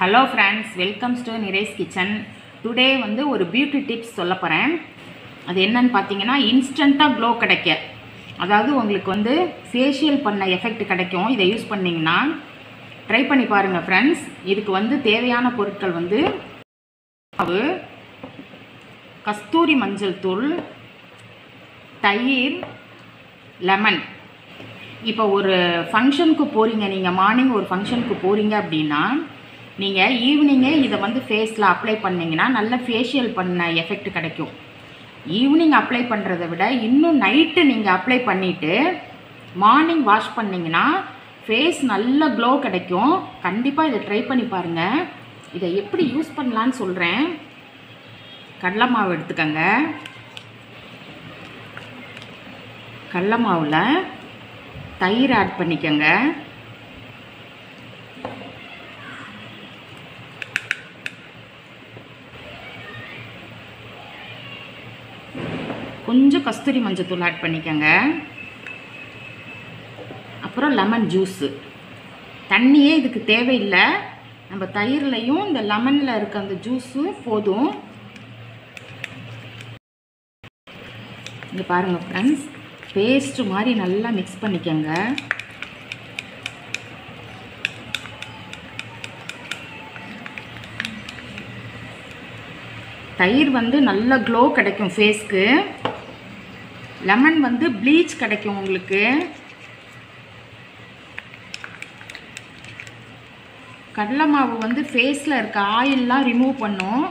hello friends welcomes to Niresh kitchen today வந்து ஒரு beauty tips சொல்ல போகிறேன் அது என்னன்னு பார்த்தீங்கன்னா இன்ஸ்டண்ட்டாக க்ளோ கிடைக்க அதாவது உங்களுக்கு வந்து ஃபேஷியல் பண்ண எஃபெக்ட் கிடைக்கும் இதை யூஸ் பண்ணிங்கன்னா ட்ரை பண்ணி பாருங்கள் ஃப்ரெண்ட்ஸ் இதுக்கு வந்து தேவையான பொருட்கள் வந்து மாவு கஸ்தூரி மஞ்சள் தூள் தயிர் லெமன் இப்போ ஒரு ஃபங்க்ஷனுக்கு போகிறீங்க நீங்கள் மார்னிங் ஒரு ஃபங்க்ஷனுக்கு போகிறீங்க அப்படின்னா நீங்கள் ஈவினிங்கே இதை வந்து ஃபேஸில் அப்ளை பண்ணிங்கன்னா நல்ல ஃபேஷியல் பண்ண எஃபெக்ட் கிடைக்கும் ஈவினிங் அப்ளை பண்ணுறதை விட இன்னும் நைட்டு நீங்கள் அப்ளை பண்ணிவிட்டு மார்னிங் வாஷ் பண்ணிங்கன்னா ஃபேஸ் நல்ல க்ளோ கிடைக்கும் கண்டிப்பாக இதை ட்ரை பண்ணி பாருங்கள் இதை எப்படி யூஸ் பண்ணலான்னு சொல்கிறேன் கடலை மாவு எடுத்துக்கங்க கடல மாவில் தயிர் ஆட் பண்ணிக்கோங்க கொஞ்சம் கஸ்தூரி மஞ்சத்தூள் ஆட் பண்ணிக்கோங்க அப்புறம் லெமன் ஜூஸு தண்ணியே இதுக்கு தேவையில்லை நம்ம தயிர்லையும் இந்த லெமனில் இருக்க அந்த ஜூஸு போதும் இங்கே பாருங்கள் ஃப்ரெண்ட்ஸ் பேஸ்ட்டு மாதிரி நல்லா மிக்ஸ் பண்ணிக்கோங்க தயிர் வந்து நல்ல க்ளோ கிடைக்கும் ஃபேஸ்க்கு லெமன் வந்து ப்ளீச் கிடைக்கும் உங்களுக்கு கடலை மாவு வந்து ஃபேஸில் இருக்க ஆயிலெலாம் ரிமூவ் பண்ணும்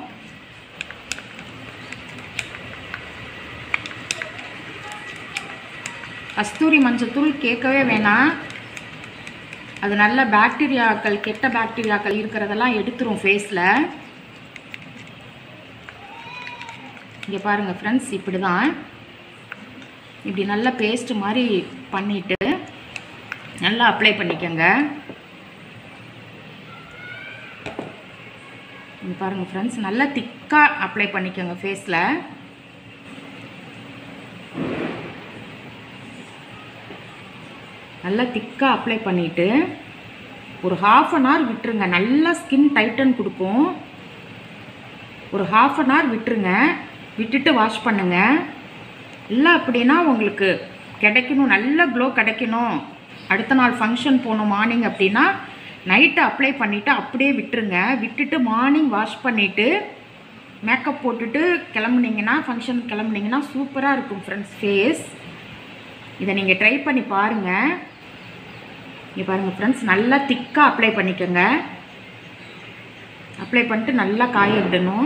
கஸ்தூரி மஞ்சத்தூள் கேட்கவே வேணாம் அது நல்ல பாக்டீரியாக்கள் கெட்ட பாக்டீரியாக்கள் இருக்கிறதெல்லாம் எடுத்துரும் ஃபேஸில் இங்கே பாருங்கள் ஃப்ரெண்ட்ஸ் இப்படி தான் இப்படி நல்லா பேஸ்ட்டு மாதிரி பண்ணிவிட்டு நல்லா அப்ளை பண்ணிக்கோங்க இங்கே பாருங்கள் ஃப்ரெண்ட்ஸ் நல்லா திக்காக அப்ளை பண்ணிக்கோங்க ஃபேஸில் நல்லா திக்காக அப்ளை பண்ணிவிட்டு ஒரு ஹாஃப் அன் ஹவர் விட்டுருங்க நல்லா ஸ்கின் டைட்டன் கொடுக்கும் ஒரு ஹாஃப் அன் ஹவர் விட்டுருங்க விட்டுட்டு வாஷ் பண்ணுங்கள் இல்லை அப்படின்னா உங்களுக்கு கிடைக்கணும் நல்ல க்ளோ கிடைக்கணும் அடுத்த நாள் ஃபங்க்ஷன் போகணும் மார்னிங் அப்படின்னா நைட்டு அப்ளை பண்ணிவிட்டு அப்படியே விட்டுருங்க விட்டுட்டு மார்னிங் வாஷ் பண்ணிவிட்டு மேக்கப் போட்டுட்டு கிளம்புனீங்கன்னா ஃபங்க்ஷன் கிளம்புனீங்கன்னா சூப்பராக இருக்கும் ஃப்ரெண்ட்ஸ் ஃபேஸ் இதை நீங்கள் ட்ரை பண்ணி பாருங்கள் இங்கே பாருங்கள் ஃப்ரெண்ட்ஸ் நல்லா திக்காக அப்ளை பண்ணிக்கோங்க அப்ளை பண்ணிட்டு நல்லா காய விடணும்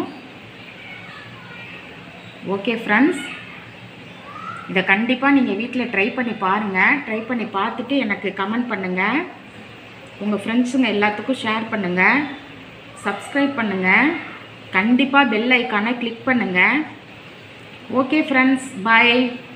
ஓகே ஃப்ரெண்ட்ஸ் இதை கண்டிப்பாக நீங்கள் வீட்டில் ட்ரை பண்ணி பாருங்கள் ட்ரை பண்ணி பார்த்துட்டு எனக்கு கமெண்ட் பண்ணுங்கள் உங்கள் ஃப்ரெண்ட்ஸுங்க எல்லாத்துக்கும் ஷேர் பண்ணுங்கள் சப்ஸ்கிரைப் பண்ணுங்கள் கண்டிப்பாக பெல் ஐக்கானை கிளிக் பண்ணுங்கள் ஓகே ஃப்ரெண்ட்ஸ் பாய்